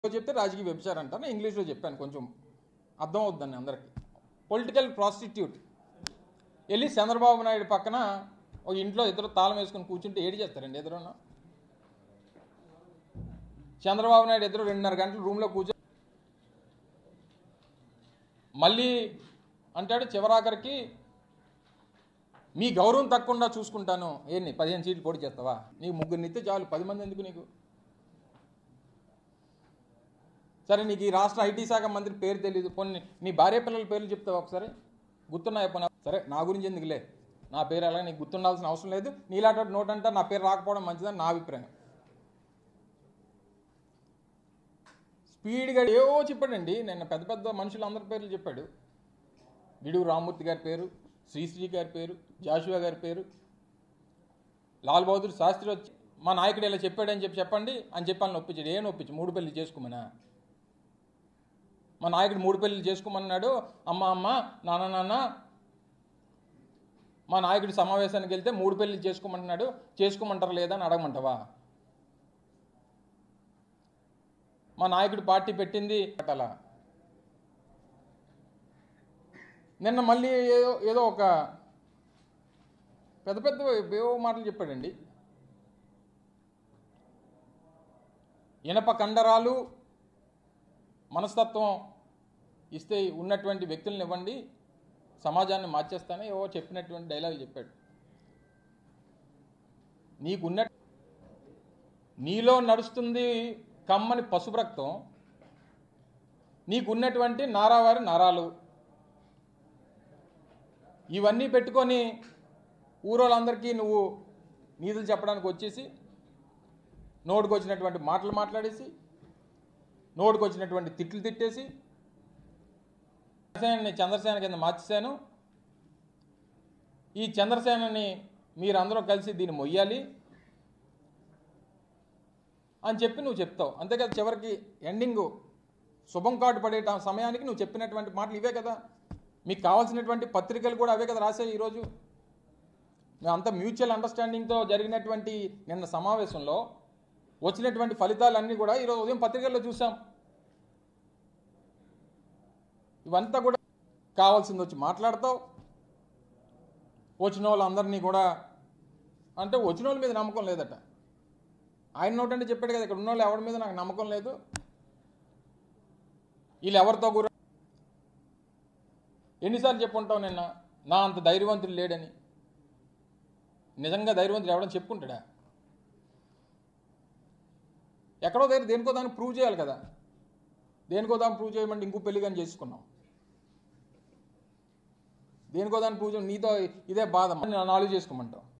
చెప్తే రాజకీయ వ్యభిచారం అంటాను ఇంగ్లీష్లో చెప్పాను కొంచెం అర్థం అవుద్దండి అందరికి పొలిటికల్ ప్రాస్టిట్యూట్ వెళ్ళి చంద్రబాబు నాయుడు పక్కన ఒక ఇంట్లో ఇద్దరు తాళం వేసుకొని కూర్చుంటే ఏడి చేస్తారండి ఎదురున్న చంద్రబాబు నాయుడు ఇద్దరు రెండున్నర గంటలు రూమ్లో కూర్చో మళ్ళీ అంటాడు చివరాఖరికి మీ గౌరవం తక్కువ చూసుకుంటాను ఏంటి పదిహేను సీట్లు పోటీ చేస్తావా నీకు ముగ్గురు నిత్తే చాలు పది మంది ఎందుకు నీకు సరే నీకు ఈ రాష్ట్ర ఐటీ శాఖ మంత్రి పేరు తెలియదు పోనీ నీ భార్య పిల్లల పేర్లు చెప్తావా ఒకసారి గుర్తున్నాయి పోనీ సరే నా గురించి ఎందుకులే నా పేరు అలా నీకు గుర్తుండాల్సిన అవసరం లేదు నీలాంటి నోట్ అంటే నా పేరు రాకపోవడం మంచిదని నా అభిప్రాయం స్పీడ్గా ఏవో చెప్పాడండి నిన్న పెద్ద పెద్ద మనుషులు అందరి పేర్లు చెప్పాడు గిడుగు రామ్మూర్తి గారి పేరు శ్రీశ్రీ గారి పేరు జాషువా గారి పేరు లాల్ బహదూర్ శాస్త్రి వచ్చి మా నాయకుడు ఇలా చెప్పాడని చెప్పి చెప్పండి అని చెప్పాలని ఒప్పించాడు ఏం ఒప్పించి మూడు పెళ్లి చేసుకోమనా మా నాయకుడు మూడు పెళ్లి చేసుకోమన్నాడు అమ్మ అమ్మ నాన్న నాన్న మా నాయకుడి సమావేశానికి వెళ్తే మూడు పెళ్లి చేసుకోమంటున్నాడు చేసుకోమంటారా లేదా అని అడగమంటావా మా నాయకుడు పార్టీ పెట్టింది అలా నిన్న మళ్ళీ ఏదో ఏదో ఒక పెద్ద పెద్ద ఏవో మాటలు చెప్పాడండి ఇనప కండరాలు మనస్తత్వం ఇస్తే ఉన్నటువంటి వ్యక్తులను ఇవ్వండి సమాజాన్ని మార్చేస్తానే ఏవో చెప్పినటువంటి డైలాగ్ చెప్పాడు నీకున్న నీలో నడుస్తుంది కమ్మని పసుపు రక్తం నీకున్నటువంటి నారావారి నరాలు ఇవన్నీ పెట్టుకొని ఊరోళ్ళందరికీ నువ్వు నీతులు చెప్పడానికి వచ్చేసి నోటికి వచ్చినటువంటి మాటలు మాట్లాడేసి నోటికి వచ్చినటువంటి తిట్లు తిట్టేసి చంద్రసేనని చంద్రసేన కింద మార్చేశాను ఈ చంద్రసేనని మీరందరూ కలిసి దీన్ని మొయ్యాలి అని చెప్పి నువ్వు చెప్తావు అంతే కదా చివరికి ఎండింగ్ శుభం కార్డు పడే ట- సమయానికి నువ్వు చెప్పినటువంటి మాటలు ఇవే కదా మీకు కావాల్సినటువంటి పత్రికలు కూడా అవే కదా రాసాయి ఈరోజు మేమంతా మ్యూచువల్ అండర్స్టాండింగ్తో జరిగినటువంటి నిన్న సమావేశంలో వచ్చినటువంటి ఫలితాలన్నీ కూడా ఈరోజు ఉదయం పత్రికల్లో చూసాం ఇవంతా కూడా కావాల్సింది వచ్చి మాట్లాడతావు వచ్చిన వాళ్ళందరినీ కూడా అంటే వచ్చిన వాళ్ళ మీద నమ్మకం లేదట ఆయన నోటంటే చెప్పాడు కదా ఇక్కడ ఉన్న వాళ్ళు ఎవరి మీద నాకు నమ్మకం లేదు వీళ్ళు ఎవరితో కూడా ఎన్నిసార్లు చెప్పుంటావు నిన్న నా అంత ధైర్యవంతుడు లేడని నిజంగా ధైర్యవంతుడు ఎవడని చెప్పుకుంటాడా ఎక్కడో దగ్గర దేనికో దాన్ని ప్రూవ్ చేయాలి కదా దేనికో దాన్ని ప్రూవ్ చేయమంటే ఇంకో పెళ్లి కానీ చేసుకున్నాం దేనికో దాన్ని ప్రూవ్ చేయ నీతో ఇదే బాధ నాలుగు చేసుకోమంటావు